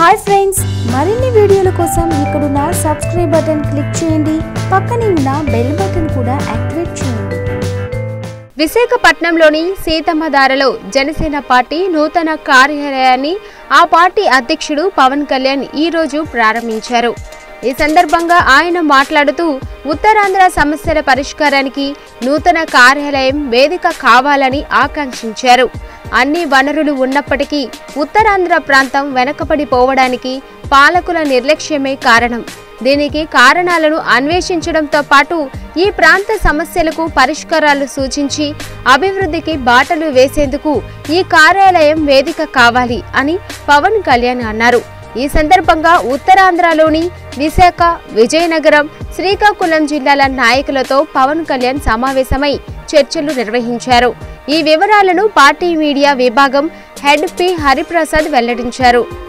hi friends మరిన్ని వీడియోల కోసం ఇక్కడున్న సబ్స్క్రైబ్ బటన్ క్లిక్ చేయండి పక్కనే ఉన్న బెల్ బటన్ కూడా యాక్టివేట్ చేయండి విశాఖపట్నంలోని సీతమ్మధారలో జనసేన పార్టీ నూతన కార్యాలయాన్ని ఆ పార్టీ అధ్యక్షుడు పవన్ కళ్యాణ్ ఈ రోజు ప్రారంభించారు ఈ సందర్భంగా ఆయన మాట్లాడుతూ ఉత్తరాంధ్ర సమస్యల పరిష్కారానికి నూతన కార్యాలయం వేదిక కావాలని ఆకాంక్షించారు అన్ని వనరులు ఉన్నప్పటికీ ఉత్తరాంధ్ర ప్రాంతం వెనకబడిపోవడానికి పాలకుల నిర్లక్ష్యమే కారణం దీనికి కారణాలను అన్వేషించడంతో పాటు ఈ ప్రాంత సమస్యలకు పరిష్కారాలు సూచించి అభివృద్ధికి బాటలు వేసేందుకు ఈ కార్యాలయం వేదిక కావాలి అని పవన్ కళ్యాణ్ అన్నారు ఈ సందర్భంగా ఉత్తరాంధ్రలోని విశాఖ విజయనగరం శ్రీకాకుళం జిల్లాల నాయకులతో పవన్ కళ్యాణ్ సమావేశమై చర్చలు నిర్వహించారు ఈ వివరాలను పార్టీ మీడియా విభాగం హెడ్ పి హరిప్రసాద్ వెల్లడించారు